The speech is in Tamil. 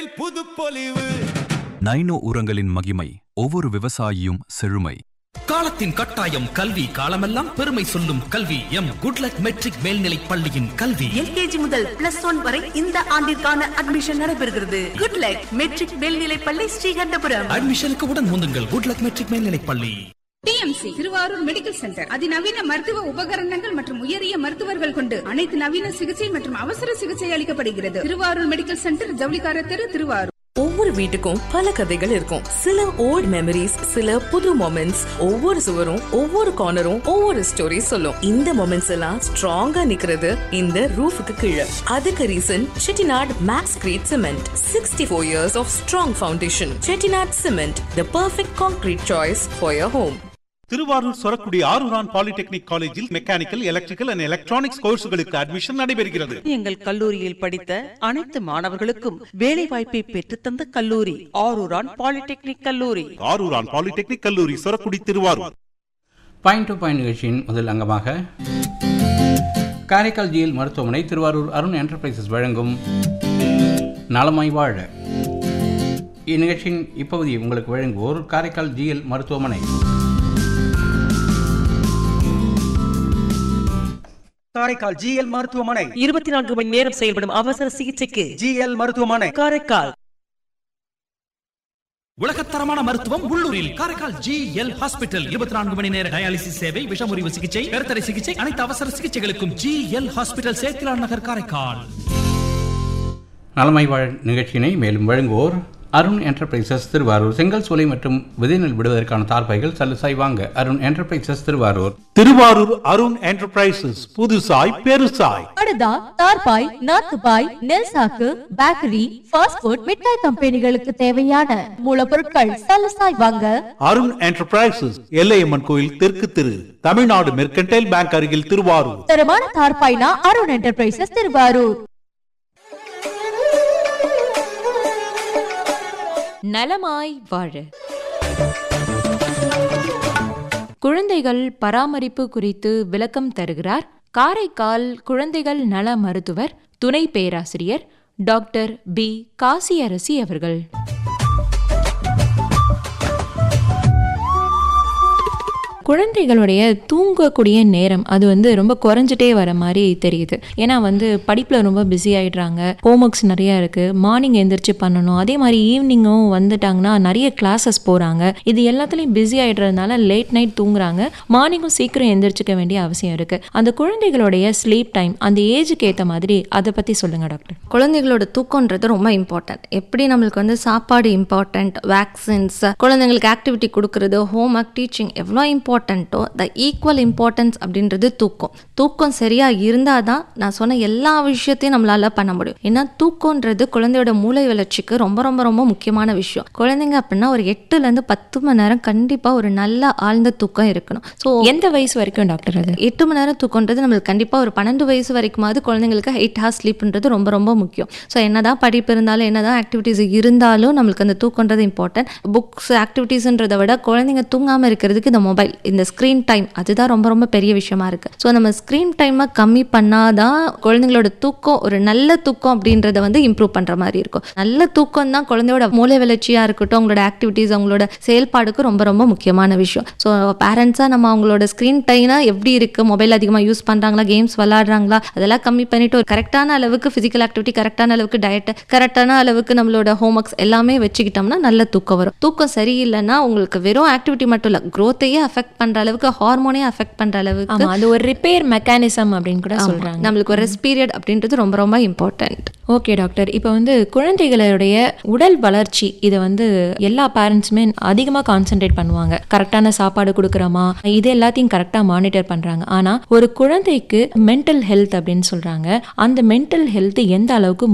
புதுப்பொலிவு நைனோ உரங்களின் மகிமை ஒவ்வொரு விவசாயியும் செழுமை காலத்தின் கட்டாயம் கல்வி காலமெல்லாம் பெருமை சொல்லும் கல்வி எம் குட்லக் மெட்ரிக் மேல்நிலைப் பள்ளியின் கல்வி எல்கேஜி முதல் பிளஸ் ஒன் வரை இந்த ஆண்டிற்கான அட்மிஷன் நடைபெறுகிறது குட் லக் மெட்ரிக் மேல்நிலைப் பள்ளி ஸ்ரீகண்டபுரம் அட்மிஷனுக்கு உடன் முந்துங்கள் குட்லக் மெட்ரிக் மேல்நிலைப் பள்ளி டிஎம்சி திருவாரூர் மெடிக்கல் சென்டர் அதிநவீன மருத்துவ உபகரணங்கள் மற்றும் உயரிய மருத்துவர்கள் கொண்டு அனைத்து நவீன சிகிச்சை மற்றும் அவசர சிகிச்சை அளிக்கப்படுகிறது திருவாரூர் மெடிக்கல் சென்டர் ஜவுளிக்கார தெரு திருவாரூர் ஒவ்வொரு வீட்டுக்கும் பல கதைகள் இருக்கும் சில ஓல்ட் மெமரிஸ் சில புது மொமெண்ட்ஸ் ஒவ்வொரு சுவரும் ஒவ்வொரு கார்னரும் ஒவ்வொரு ஸ்டோரி சொல்லும் இந்த மொமெண்ட்ஸ் எல்லாம் ஸ்ட்ராங்கா நிக்கிறது இந்த ரூஃபுக்கு கீழே அதுக்கு reason Chettinad maxcrete cement sixty four years of strong foundation Chettinad cement the perfect concrete choice for your home Thiruvarur Sorakudi Aruran polytechnic காலேஜில் மெக்கானிக்கல் எலக்ட்ரிக்கல் அண்ட் எலக்ட்ரானிக்ஸ் கோர்ஸ்களுக்கு அட்மிஷன் நடைபெறுகிறது எங்கள் கல்லூரியில் படித்த அனைத்து மாணவர்களுக்கும் வேலை வாய்ப்பை பெற்றுத்தந்த கல்லூரி ஆரூரான் பாலிடெக்னிக் கல்லூரி ஆரூரான் பாலிடெக்னிக் கல்லூரி Sorakudi Thiruvarur point to point நிகழ்ச்சியின் முதல் அங்கமாக காரைக்கால் ஜிஎல் மருத்துவமனை திருவாரூர் அருண் என்டர்பிரைசஸ் வழங்கும் நலமாய் வாழ இந்நிகழ்ச்சியின் இப்பகுதியை உங்களுக்கு வழங்குவோர் காரைக்கால் ஜிஎல் மருத்துவமனை காரைக்கால் ஜிஎல் மருத்துவமனை இருபத்தி நான்கு மணி நேரம் செயல்படும் அவசர சிகிச்சைக்கு ஜிஎல் மருத்துவமனை காரைக்கால் உலகத்தரமான மருத்துவம் உள்ளூரில் காரைக்கால் ஜி எல் ஹாஸ்பிட்டல் இருபத்தி நான்கு மணி நேர டயாலிசிஸ் சேவை விஷமுறிவு சிகிச்சை கருத்தடை சிகிச்சை அனைத்து அவசர சிகிச்சைகளுக்கும் G L hospital Sethilan Nagar Karaikal நலமாய் வாழ நிகழ்ச்சியினை மேலும் வழங்குவோர் அருண் என்டர்பிரைசஸ் திருவாரூர் செங்கல் சோலை மற்றும் விதைநெல் விடுவதற்கான தார்பைகள் சல்லுசாய் வாங்க அருண் என்டர்பிரைசஸ் திருவாரூர் திருவாரூர் அருண் என்டர்பிரைசஸ் புதுசாய் பெருசாய் படுதா தார்பாய் நாத்துபாய் நெல் சாக்கு பேக்கரி ஃபாஸ்ட் ஃபுட் மிட்டாய் கம்பெனிகளுக்கு தேவையான மூலப்பொருட்கள் சலசாய் வாங்க அருண் என்டர்பிரைசஸ் எல்லையம்மன் கோயில் தெற்கு திரு தமிழ்நாடு மெர்கன்டைல் பேங்க் அருகில் திருவாரூர் தரமான தார்பாய்னா அருண் என்டர்பிரைசஸ் திருவாரூர் நலமாய் வாழ குழந்தைகள் பராமரிப்பு குறித்து விளக்கம் தருகிறார் காரைக்கால் குழந்தைகள் நல மருத்துவர் துணை பேராசிரியர் டாக்டர் பி காசியரசி அவர்கள் குழந்தைகளுடைய தூங்கக்கூடிய நேரம் அது வந்து ரொம்ப குறைஞ்சிட்டே வர மாதிரி தெரியுது ஏன்னா வந்து படிப்பில் ரொம்ப பிஸி ஆகிடுறாங்க ஹோம்ஒர்க்ஸ் நிறையா இருக்குது மார்னிங் எந்திரிச்சு பண்ணணும் அதே மாதிரி ஈவினிங்கும் வந்துட்டாங்கன்னா நிறைய கிளாஸஸ் போகிறாங்க இது எல்லாத்துலேயும் பிஸி ஆகிடுறதுனால லேட் நைட் தூங்குறாங்க மார்னிங்கும் சீக்கிரம் எந்திரிச்சிக்க வேண்டிய அவசியம் இருக்குது அந்த குழந்தைகளுடைய ஸ்லீப் டைம் அந்த ஏஜுக்கு ஏற்ற மாதிரி அதை பற்றி சொல்லுங்கள் டாக்டர் குழந்தைகளோட தூக்கம்ன்றது ரொம்ப இம்பார்ட்டன்ட் எப்படி நம்மளுக்கு வந்து சாப்பாடு இம்பார்ட்டன்ட் வேக்சின்ஸ் குழந்தைங்களுக்கு ஆக்டிவிட்டி கொடுக்கறது ஹோம் ஒர்க் டீச்சிங் எவ்வளோ இம்பார்ட்டண்ட்டோ த ஈக்குவல் இம்பார்ட்டன்ஸ் அப்படின்றது தூக்கம் தூக்கம் சரியாக இருந்தால் தான் நான் சொன்ன எல்லா விஷயத்தையும் நம்மளால பண்ண முடியும் ஏன்னா தூக்கம்ன்றது குழந்தையோட மூளை வளர்ச்சிக்கு ரொம்ப ரொம்ப ரொம்ப முக்கியமான விஷயம் குழந்தைங்க அப்படின்னா ஒரு எட்டுலேருந்து பத்து மணி நேரம் கண்டிப்பாக ஒரு நல்ல ஆழ்ந்த தூக்கம் இருக்கணும் ஸோ எந்த வயசு வரைக்கும் டாக்டர் அது எட்டு மணி நேரம் தூக்கம்ன்றது நம்மளுக்கு கண்டிப்பாக ஒரு பன்னெண்டு வயசு வரைக்குமாவது குழந்தைங்களுக்கு எயிட் ஹார்ஸ் ஸ்லீப்ன்றது ரொம்ப ரொம்ப முக்கியம் ஸோ என்னதான் படிப்பு இருந்தாலும் என்னதான் ஆக்டிவிட்டீஸ் இருந்தாலும் நம்மளுக்கு அந்த தூக்கம்ன்றது இம்பார்ட்டன்ட் புக்ஸ் ஆக்டிவிட்டீஸ்ன்றதை விட குழந்தைங்க தூங்காமல் இருக்கிறதுக்கு இந்த மொபைல் இந்த ஸ்க்ரீன் டைம் அதுதான் ரொம்ப ரொம்ப பெரிய விஷயமா இருக்குது ஸோ நம்ம ஸ்க்ரீன் டைமை கம்மி பண்ணாதான் குழந்தைங்களோட தூக்கம் ஒரு நல்ல தூக்கம் அப்படின்றத வந்து இம்ப்ரூவ் பண்ணுற மாதிரி இருக்கும் நல்ல தூக்கம் தான் குழந்தையோட மூளை வளர்ச்சியாக இருக்கட்டும் அவங்களோட ஆக்டிவிட்டீஸ் அவங்களோட செயல்பாடுக்கு ரொம்ப ரொம்ப முக்கியமான விஷயம் ஸோ பேரண்ட்ஸாக நம்ம அவங்களோட ஸ்க்ரீன் டைம்னா எப்படி இருக்குது மொபைல் அதிகமாக யூஸ் பண்ணுறாங்களா கேம்ஸ் விளாடுறாங்களா அதெல்லாம் கம்மி பண்ணிட்டு ஒரு கரெக்டான அளவுக்கு ஃபிசிக்கல் ஆக்டிவிட்டி கரெக்டான அளவுக்கு டயட் கரெக்டான அளவுக்கு நம்மளோட ஹோம் ஒர்க்ஸ் எல்லாமே வச்சுக்கிட்டோம்னா நல்ல தூக்கம் வரும் தூக்கம் சரியில்லைன்னா உங்களுக்கு வெறும் ஆக்டிவிட்டி மட்டும் இல்லை க்ரோத்தையே அஃபெக்ட் பண்ணுற அளவுக்கு ஹார்மோனே அஃபெக்ட் பண்ணுற அளவுக்கு ஆமா அது ஒரு ரிப்பேர் மெக்கானிசம் அப்படின்னு கூட ஆமா. சொல்றாங்க நம்மளுக்கு ஒரு ரெஸ்ட் பீரியட் அப்படின்றது ரொம்ப ரொம்ப இம்பார்ட்டன்ட் ஓகே டாக்டர் இப்போ வந்து குழந்தைகளுடைய உடல் வளர்ச்சி இதை வந்து எல்லா பேரண்ட்ஸுமே அதிகமாக கான்சென்ட்ரேட் பண்ணுவாங்க கரெக்டான சாப்பாடு கொடுக்குறோமா இது எல்லாத்தையும் கரெக்டாக மானிட்டர் பண்ணுறாங்க ஆனால் ஒரு குழந்தைக்கு மென்டல் ஹெல்த் அப்படின்னு சொல்கிறாங்க அந்த மென்டல் ஹெல்த் எந்த அளவுக்கு